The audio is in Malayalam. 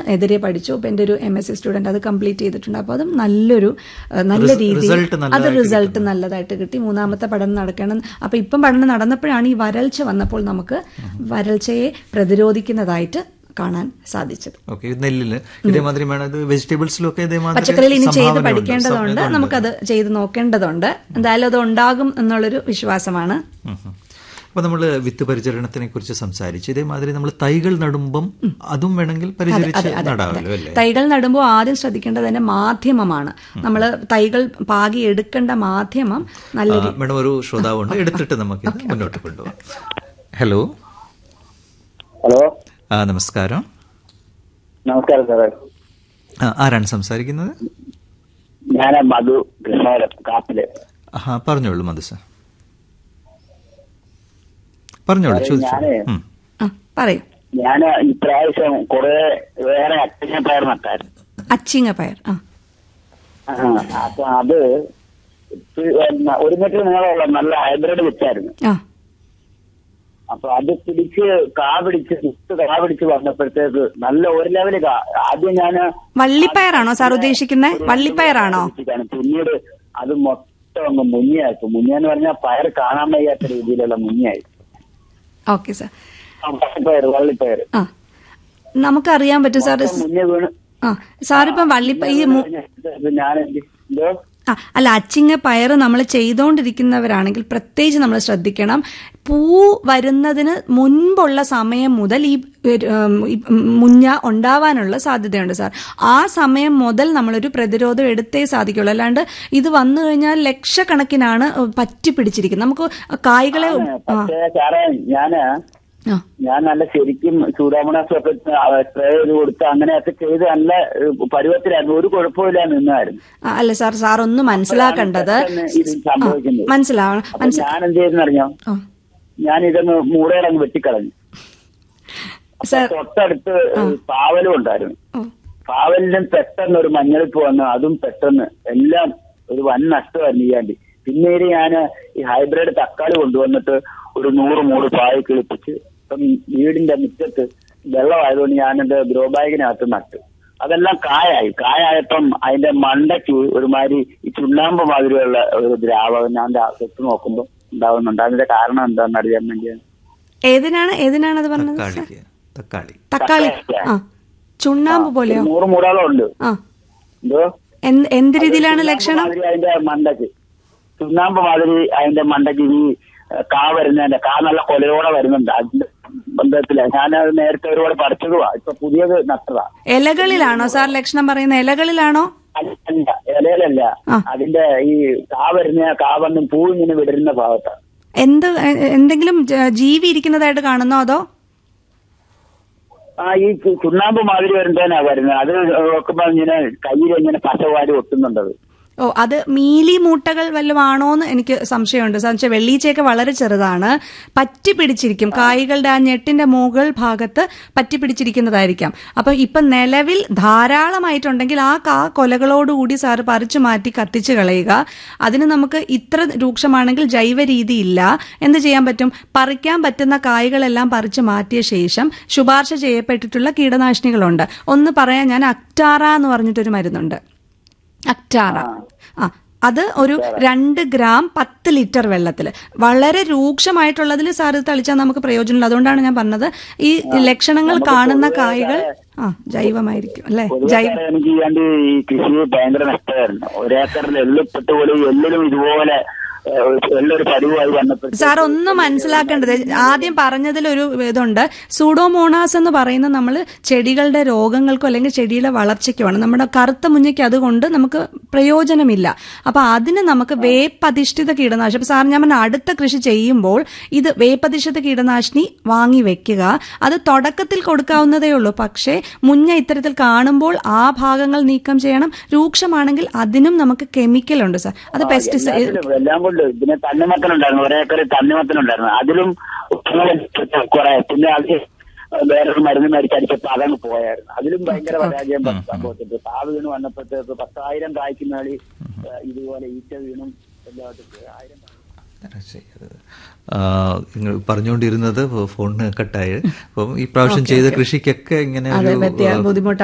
എതിരെ പഠിച്ചു ഇപ്പം എൻ്റെ ഒരു എം എസ് സി സ്റ്റുഡൻറ്റ് അത് കംപ്ലീറ്റ് ചെയ്തിട്ടുണ്ട് അപ്പോൾ അതും നല്ലൊരു ഏഹ്, നല്ല രീതിയിൽ result അത് നല്ലതായിട്ട് റിസൾട്ട് നല്ലതായിട്ട് കിട്ടി മൂന്നാമത്തെ പഠനം നടക്കണം അപ്പം ഇപ്പം പഠനം നടന്നപ്പോഴാണ് ഈ വരൾച്ച വന്നപ്പോൾ നമുക്ക് വരൾച്ചയെ പ്രതിരോധിക്കുന്നതായിട്ട് കാണാൻ സാധിച്ചത് ഓക്കെ നെല്ലില് ഇതേമാതിരി വേണം ഇത് വെജിറ്റബിൾസിലും ഒക്കെ ഇതേമാതിരി പച്ചക്കറിയിൽ ഇനി ചെയ്ത് സംഭാവനയുണ്ട്. പഠിക്കേണ്ടതുണ്ട് സംഭാവന നമുക്കത് ചെയ്ത് നോക്കേണ്ടതുണ്ട് എന്തായാലും അത് ഉണ്ടാകും എന്നുള്ളൊരു വിശ്വാസമാണ് ഉം ഉം. അപ്പൊ നമ്മൾ വിത്ത് പരിചരണത്തിനെ കുറിച്ച് സംസാരിച്ചു ഇതേമാതിരി നമ്മൾ തൈകൾ നടുമ്പം അതും വേണമെങ്കിൽ പരിചരിച്ച് നടാമല്ലോ അല്ലേ തൈകൾ നടുമ്പോൾ ആദ്യം ശ്രദ്ധിക്കേണ്ടത് തന്നെ മാധ്യമമാണ് നമ്മൾ തൈകൾ പാകി എടുക്കേണ്ട മാധ്യമം നല്ല ആ, മേഡം ഒരു ശ്രോതാവുണ്ട് എടുത്തിട്ട് നമുക്ക് ഇത് മുന്നോട്ട് കൊണ്ടുപോകാം ഹലോ ഹലോ ആ നമസ്കാരം നമസ്കാരം സാറേ ആ, ആരാണ് സംസാരിക്കുന്നത് ഞാൻ മധു കൃഷ്ണപുരം കാപ്പില് ആ പറഞ്ഞോളൂ മധു സാർ പറഞ്ഞോളൂ ചോദിച്ചു ഞാനേ ഉം. ആ പറയൂ ഞാൻ ഇപ്രാവശ്യം കുറെ വേറെ അച്ഛനെ പയർ നട്ടായിരുന്നു അച്ചിങ്ങ പയർ ആ ആ, അപ്പൊ അത് പിന്നെ ഒരു മീറ്റർ നീളമുള്ള നല്ല ഹൈബ്രിഡ് വിത്തായിരുന്നു ആ അപ്പൊ അത് പിടിച്ച് കാ പിടിച്ച് വിത്ത് കാ പിടിച്ച് വന്നപ്പോഴത്തേക്ക് നല്ല ഒരു ലെവല് കാ ആദ്യം ഞാൻ വള്ളിപ്പയറാണോ സാർ ഉദ്ദേശിക്കുന്നത് വള്ളിപ്പയറാണോ പിന്നീട് അത് മൊത്തം അങ്ങ് മുങ്ങിയായിപ്പോ മുങ്ങിയെന്ന് പറഞ്ഞാൽ പയർ കാണാൻ വയ്യാത്ത രീതിയിലുള്ള മുങ്ങിയായി ഓക്കെ സാർ ആ, വള്ളിപ്പയർ വള്ളിപ്പയർ ആ നമുക്കറിയാൻ പറ്റും സാർ മുന്നേ വീണ് ആ സാറിപ്പം വള്ളിപ്പ ഈ മു- ഞാൻ എന്തോ ആ അല്ല അച്ചിങ്ങ പയർ നമ്മൾ ചെയ്തുകൊണ്ടിരിക്കുന്നവരാണെങ്കിൽ പ്രത്യേകിച്ച് നമ്മൾ ശ്രദ്ധിക്കണം പൂ വരുന്നതിന് മുൻപുള്ള സമയം മുതൽ ഈ ഉം, ഈ മുഞ്ഞ ഉണ്ടാവാനുള്ള സാധ്യതയുണ്ട് സാർ ആ സമയം മുതൽ നമ്മളൊരു പ്രതിരോധം എടുത്തേ സാധിക്കുള്ളൂ അല്ലാണ്ട് ഇത് വന്നു കഴിഞ്ഞാൽ ലക്ഷക്കണക്കിനാണ് പറ്റി പിടിച്ചിരിക്കുന്നത് നമുക്ക് കായ്കളെ ആ പക്ഷേ സാറേ ഞാന് ആ ഞാൻ നല്ല ശരിക്കും സൂഡാമോണാസ് ഒക്കെ സ്പ്രേ ചെയ്ത് കൊടുത്ത് അങ്ങനെയൊക്കെ ചെയ്ത് നല്ല ഏഹ്, പരുവത്തിലായിരുന്നു ഒരു കുഴപ്പമില്ല നിന്നായിരുന്നു ആ, അല്ല സാർ സാർ ഒന്ന് മനസ്സിലാക്കേണ്ടത് പെട്ടെന്ന് ഇത് സംഭവിക്കുന്നത്. മനസ്സിലാവണം അപ്പൊ മനസ്സി ഞാൻ എന്ത് ചെയ്തെന്നറിഞ്ഞോ ആ. ഞാൻ ഇതങ്ങ് മൂടയിലങ്ങ് വെട്ടിക്കളഞ്ഞു സാർ തൊട്ടടുത്ത് പാവലും ഉണ്ടായിരുന്നു ഓ പാവലിനും പെട്ടെന്ന് ഒരു മഞ്ഞളിപ്പ് വന്നു അതും പെട്ടെന്ന് എല്ലാം ഒരു വൻ നഷ്ടമായിരുന്നു ചെയ്യാണ്ടി പിന്നീട് ഞാൻ ഈ ഹൈബ്രിഡ് തക്കാളി കൊണ്ടുവന്നിട്ട് ഒരു നൂറ് മൂട് പായ കിളിപ്പിച്ച് ഇപ്പം വീടിന്റെ മുറ്റത്ത് വെള്ളമായതുകൊണ്ട് ഞാനെന്റെ ഗ്രോ ബാഗിനകത്ത് നട്ടു അതെല്ലാം കായായി കായായപ്പം അതിന്റെ മണ്ടയ്ക്ക് ഒരുമാതിരി ഈ ചുണ്ണാമ്പ് മാതിരിയുള്ള ഒരു ദ്രാവകം ഞാൻ ദാ തൊട്ട് നോക്കുമ്പോൾ ഉണ്ടാവുന്നുണ്ട് അതിന്റെ കാരണം എന്താണെന്ന് അറിയാൻ വേണ്ടിയാണ് ഏതിനാണ് ഏതിനാണ് അത് പറഞ്ഞത് സാർ? തക്കാളിക്ക് തക്കാളി തക്കാളി ആ ചുണ്ണാമ്പ് പോലെയോ നൂറ് മൂടാളം ഉണ്ട് ആ എന്തോ എന്ത് എന്ത് രീതിയിലാണ് ചുണ്ണാമ്പ് ലക്ഷണം മാതിരി അതിന്റെ മണ്ടയ്ക്ക് ചുണ്ണാമ്പ് മാതിരി അതിന്റെ മണ്ടയ്ക്ക് ഈ ഏഹ്, കാ വരുന്നതിന്റെ കാ നല്ല കൊലയോടെ വരുന്നുണ്ട് അതിന്റെ ബന്ധത്തില ഞാനത് നേരത്തെ ഒരുപാട് പറിച്ചതുവാ ഇപ്പൊ പുതിയത് നട്ടതാ ഇലകളിലാണോ സാർ ലക്ഷണം പറയുന്ന ഇലകളിലാണോ അല്ല ഇലയിലല്ല ആ. അതിന്റെ ഈ കാ വരുന്ന കാ വന്ന് പൂ ഇങ്ങനെ വിടരുന്ന ഭാഗത്താണ് എന്ത് എ- എന്തെങ്കിലും ജ- ജീവി ഇരിക്കുന്നതായിട്ട് കാണുന്നോ അതോ ആ ഈ ചു- ചുണ്ണാമ്പ് മാതിരി വരുന്നതിനാ വരുന്നത് അത് നോക്കുമ്പോ ഇങ്ങനെ കയ്യിൽ ഇങ്ങനെ പശവാരി ഒട്ടുന്നുണ്ടത് ഓ അത് മീലി മൂട്ടകൾ വല്ലതും ആണോന്ന് എനിക്ക് സംശയമുണ്ട് സാർ വെച്ചാൽ വെള്ളീച്ചയൊക്കെ വളരെ ചെറുതാണ് പറ്റി പിടിച്ചിരിക്കും കായ്കളുടെ ആ ഞെട്ടിന്റെ മുകൾ ഭാഗത്ത് പറ്റി പിടിച്ചിരിക്കുന്നതായിരിക്കാം അപ്പൊ ഇപ്പൊ നിലവിൽ ധാരാളമായിട്ടുണ്ടെങ്കിൽ ആ കാ കൊലകളോടുകൂടി സാറ് പറിച്ചു മാറ്റി കത്തിച്ചു കളയുക അതിന് നമുക്ക് ഇത്ര രൂക്ഷമാണെങ്കിൽ ജൈവ രീതി ഇല്ല എന്ത് ചെയ്യാൻ പറ്റും പറിക്കാൻ പറ്റുന്ന കായ്കളെല്ലാം പറിച്ചു മാറ്റിയ ശേഷം ശുപാർശ ചെയ്യപ്പെട്ടിട്ടുള്ള കീടനാശിനികളുണ്ട് ഒന്ന് പറയാൻ ഞാൻ അക്ടാറ എന്ന് പറഞ്ഞിട്ടൊരു മരുന്നുണ്ട് അക്ടാറ ആ അത് ഒരു രണ്ട് ഗ്രാം പത്ത് ലിറ്റർ വെള്ളത്തിൽ വളരെ രൂക്ഷമായിട്ടുള്ളതിൽ സാർ ഇത് തളിച്ചാൽ നമുക്ക് പ്രയോജനമില്ല അതുകൊണ്ടാണ് ഞാൻ പറഞ്ഞത് ഈ ലക്ഷണങ്ങൾ കാണുന്ന കായ്കൾ ആ ജൈവമായിരിക്കും അല്ലേ പൊതുവെ ജൈവ സാറേ എനിക്ക് ചെയ്യാണ്ട് ഈ കൃഷി ഭയങ്കര നഷ്ടമായിരുന്നു ഒരേക്കറിൽ എള്ളിപ്പെട്ട് പോലെ എല്ലിലും ഇതുപോലെ ഏഹ്, എള്ളൊരു പതിവായി വന്നപ്പോൾ സാർ ഒന്ന് മനസ്സിലാക്കേണ്ടത് ആദ്യം പറഞ്ഞതിൽ ഒരു ഇതുണ്ട് സൂഡോമോണാസ് എന്ന് പറയുന്നത് നമ്മൾ ചെടികളുടെ രോഗങ്ങൾക്കോ അല്ലെങ്കിൽ ചെടിയുടെ വളർച്ചയ്ക്കുമാണ് നമ്മുടെ കറുത്ത മുഞ്ഞയ്ക്ക് അതുകൊണ്ട് നമുക്ക് പ്രയോജനമില്ല അപ്പൊ അതിന് നമുക്ക് വേപ്പധിഷ്ഠിത കീടനാശിനി അപ്പൊ സാർ ഞാൻ പറഞ്ഞ അടുത്ത കൃഷി ചെയ്യുമ്പോൾ ഇത് വേപ്പധിഷ്ഠിത കീടനാശിനി വാങ്ങി വെക്കുക അത് തുടക്കത്തിൽ കൊടുക്കാവുന്നതേ ഉള്ളൂ പക്ഷേ മുഞ്ഞ ഇത്തരത്തിൽ കാണുമ്പോൾ ആ ഭാഗങ്ങൾ നീക്കം ചെയ്യണം രൂക്ഷമാണെങ്കിൽ അതിനും നമുക്ക് കെമിക്കൽ ഉണ്ട് സാർ അത് പെസ്റ്റിസൈഡ് എല്ലാത്തിലും എല്ലാം കൊണ്ട് പിന്നെ തണ്ണിമത്തനുണ്ടായിരുന്നു ഒരേക്കറിൽ തണ്ണിമത്തനുണ്ടായിരുന്നു അതിലും കുറെ പിന്നെ അത് വേറൊരു മരുന്ന് മേടിച്ചടിച്ചപ്പോ അതങ്ങ് പോയായിരുന്നു അതിലും ഭയങ്കര പരാജയം സംഭവത്തിട്ട് പാവ് വീണ് വന്നപ്പോഴത്തേക്ക് പത്തായിരം കായ്ക്ക് മേളിൽ ഏഹ്, ഇതുപോലെ ഈറ്റ വീണും എല്ലാവരും പോയി. ആയിരം ആ, നിങ്ങൾ പറഞ്ഞുകൊണ്ടിരുന്നത് ഫോണിന് കട്ടായി അപ്പം ഈ പ്രാവശ്യം ചെയ്ത കൃഷിക്കൊക്കെ ഇങ്ങനെ അതെ ഒരു വ്യത്യ- ബുദ്ധിമുട്ട്